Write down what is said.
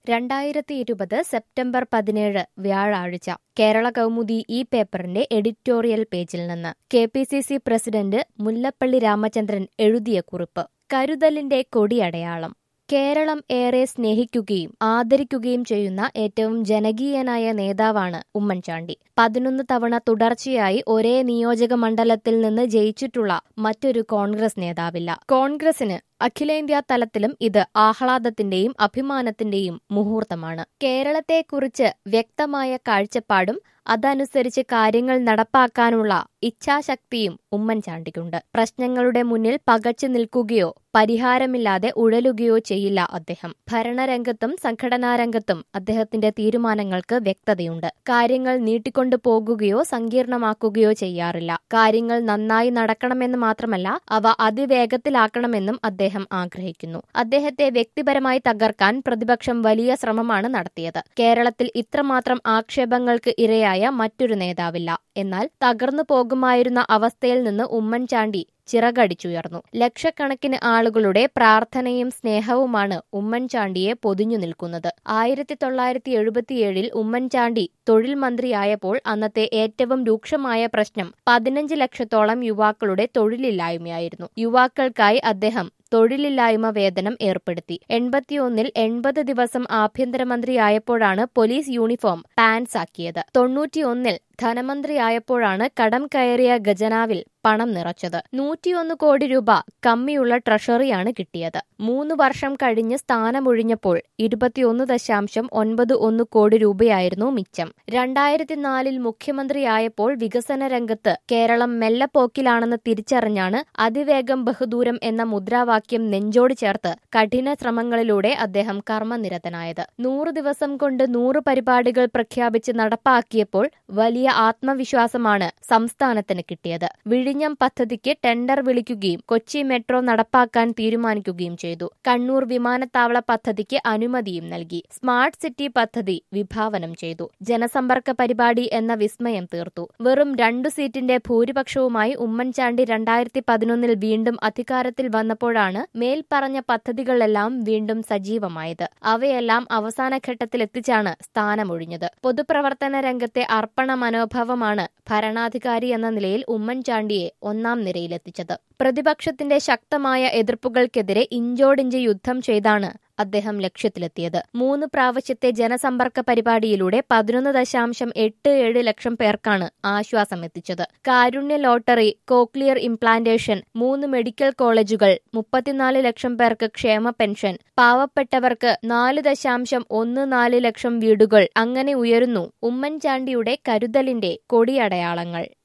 രണ്ടായിരത്തി ഇരുപത് സെപ്റ്റംബർ പതിനേഴ് വ്യാഴാഴ്ച കേരള കൗമുദി ഈ പേപ്പറിന്റെ എഡിറ്റോറിയൽ പേജിൽ നിന്ന് K P C C president Mullappally Ramachandran എഴുതിയ കുറിപ്പ് കരുതലിന്റെ കൊടിയടയാളം കേരളം ഏറെ സ്നേഹിക്കുകയും ആദരിക്കുകയും ചെയ്യുന്ന ഏറ്റവും ജനകീയനായ നേതാവാണ് ഉമ്മൻചാണ്ടി പതിനൊന്ന് തവണ തുടർച്ചയായി ഒരേ നിയോജക മണ്ഡലത്തിൽ നിന്ന് ജയിച്ചിട്ടുള്ള മറ്റൊരു കോൺഗ്രസ് നേതാവില്ല കോൺഗ്രസിന് അഖിലേന്ത്യാ തലത്തിലും ഇത് ആഹ്ലാദത്തിന്റെയും അഭിമാനത്തിന്റെയും മുഹൂർത്തമാണ് കേരളത്തെക്കുറിച്ച് വ്യക്തമായ കാഴ്ചപ്പാടും അതനുസരിച്ച് കാര്യങ്ങൾ നടപ്പാക്കാനുള്ള ഇച്ഛാശക്തിയും ഉമ്മൻചാണ്ടിക്കുണ്ട് പ്രശ്നങ്ങളുടെ മുന്നിൽ പകച്ചു നിൽക്കുകയോ പരിഹാരമില്ലാതെ ഉഴലുകയോ ചെയ്യില്ല അദ്ദേഹം ഭരണരംഗത്തും സംഘടനാ രംഗത്തും അദ്ദേഹത്തിന്റെ തീരുമാനങ്ങൾക്ക് വ്യക്തതയുണ്ട് കാര്യങ്ങൾ നീട്ടിക്കൊണ്ടു പോകുകയോ സങ്കീർണമാക്കുകയോ ചെയ്യാറില്ല കാര്യങ്ങൾ നന്നായി നടക്കണമെന്ന് മാത്രമല്ല അവ അതിവേഗത്തിലാക്കണമെന്നും അദ്ദേഹം ആഗ്രഹിക്കുന്നു അദ്ദേഹത്തെ വ്യക്തിപരമായി തകർക്കാൻ പ്രതിപക്ഷം വലിയ ശ്രമമാണ് നടത്തിയത് കേരളത്തിൽ ഇത്രമാത്രം ആക്ഷേപങ്ങൾക്ക് ഇരയായ മറ്റൊരു നേതാവില്ല എന്നാൽ തകർന്നു പോകുമായിരുന്ന അവസ്ഥയിൽ നിന്ന് ഉമ്മൻചാണ്ടി ചിറകടിച്ചുയർന്നു ലക്ഷക്കണക്കിന് ആളുകളുടെ പ്രാർത്ഥനയും സ്നേഹവുമാണ് ഉമ്മൻചാണ്ടിയെ പൊതിഞ്ഞു നിൽക്കുന്നത് ആയിരത്തി തൊള്ളായിരത്തി എഴുപത്തിയേഴിൽ ഉമ്മൻചാണ്ടി തൊഴിൽ മന്ത്രിയായപ്പോൾ അന്നത്തെ ഏറ്റവും രൂക്ഷമായ പ്രശ്നം പതിനഞ്ച് ലക്ഷത്തോളം യുവാക്കളുടെ തൊഴിലില്ലായ്മയായിരുന്നു യുവാക്കൾക്കായി അദ്ദേഹം തൊഴിലില്ലായ്മ വേതനം ഏർപ്പെടുത്തി എൺപത്തിയൊന്നിൽ എൺപത് ദിവസം ആഭ്യന്തരമന്ത്രിയായപ്പോഴാണ് പോലീസ് യൂണിഫോം പാൻസ് ആക്കിയത് തൊണ്ണൂറ്റിയൊന്നിൽ ധനമന്ത്രിയായപ്പോഴാണ് കടം കയറിയ ഖജനാവിൽ പണം നിറച്ചത് നൂറ്റിയൊന്ന് കോടി രൂപ കമ്മിയുള്ള ട്രഷറിയാണ് കിട്ടിയത് മൂന്ന് വർഷം കഴിഞ്ഞ് സ്ഥാനമൊഴിഞ്ഞപ്പോൾ ഇരുപത്തിയൊന്ന് ദശാംശം ഒൻപത് ഒന്ന് കോടി രൂപയായിരുന്നു മിച്ചം രണ്ടായിരത്തി നാലിൽ മുഖ്യമന്ത്രിയായപ്പോൾ വികസന രംഗത്ത് കേരളം മെല്ലപ്പോക്കിലാണെന്ന് തിരിച്ചറിഞ്ഞാണ് അതിവേഗം ബഹുദൂരം എന്ന മുദ്രാവാക്യം നെഞ്ചോട് ചേർത്ത് കഠിന ശ്രമങ്ങളിലൂടെ അദ്ദേഹം കർമ്മനിരതനായത് നൂറ് ദിവസം കൊണ്ട് നൂറ് പരിപാടികൾ പ്രഖ്യാപിച്ച് നടപ്പാക്കിയപ്പോൾ വലിയ ആത്മവിശ്വാസമാണ് സംസ്ഥാനത്തിന് കിട്ടിയത് വിഴിഞ്ഞം പദ്ധതിക്ക് ടെൻഡർ വിളിക്കുകയും കൊച്ചി മെട്രോ നടപ്പാക്കാൻ തീരുമാനിക്കുകയും ചെയ്തു കണ്ണൂർ വിമാനത്താവള പദ്ധതിക്ക് അനുമതിയും നൽകി സ്മാർട്ട് സിറ്റി പദ്ധതി വിഭാവനം ചെയ്തു ജനസമ്പർക്ക പരിപാടി എന്ന വിസ്മയം തീർത്തു വെറും രണ്ടു സീറ്റിന്റെ ഭൂരിപക്ഷവുമായി ഉമ്മൻചാണ്ടി രണ്ടായിരത്തി പതിനൊന്നിൽ വീണ്ടും അധികാരത്തിൽ വന്നപ്പോഴാണ് മേൽപ്പറഞ്ഞ പദ്ധതികളെല്ലാം വീണ്ടും സജീവമായത് അവയെല്ലാം അവസാന ഘട്ടത്തിലെത്തിച്ചാണ് സ്ഥാനമൊഴിഞ്ഞത് പൊതുപ്രവർത്തന രംഗത്തെ അർപ്പണ മനോഭാവമാണ് ഭരണാധികാരി എന്ന നിലയിൽ ഉമ്മൻചാണ്ടിയെ ഒന്നാം നിരയിലെത്തിച്ചത് പ്രതിപക്ഷത്തിന്റെ ശക്തമായ എതിർപ്പുകൾക്കെതിരെ ഇഞ്ചോടിഞ്ച് യുദ്ധം ചെയ്താണ് അദ്ദേഹം ലക്ഷ്യത്തിലെത്തിയത് മൂന്ന് പ്രാവശ്യത്തെ ജനസമ്പർക്ക പരിപാടിയിലൂടെ പതിനൊന്ന് ദശാംശം എട്ട് ഏഴ് ലക്ഷം പേർക്കാണ് ആശ്വാസം എത്തിച്ചത് കാരുണ്യ ലോട്ടറി കോക്ലിയർ ഇംപ്ലാന്റേഷൻ മൂന്ന് മെഡിക്കൽ കോളേജുകൾ മുപ്പത്തിനാല് ലക്ഷം പേർക്ക് ക്ഷേമ പെൻഷൻ പാവപ്പെട്ടവർക്ക് നാല് ദശാംശം ഒന്ന് നാല് ലക്ഷം വീടുകൾ അങ്ങനെ ഉയരുന്നു ഉമ്മൻചാണ്ടിയുടെ കരുതലിന്റെ കൊടിയടയാളങ്ങൾ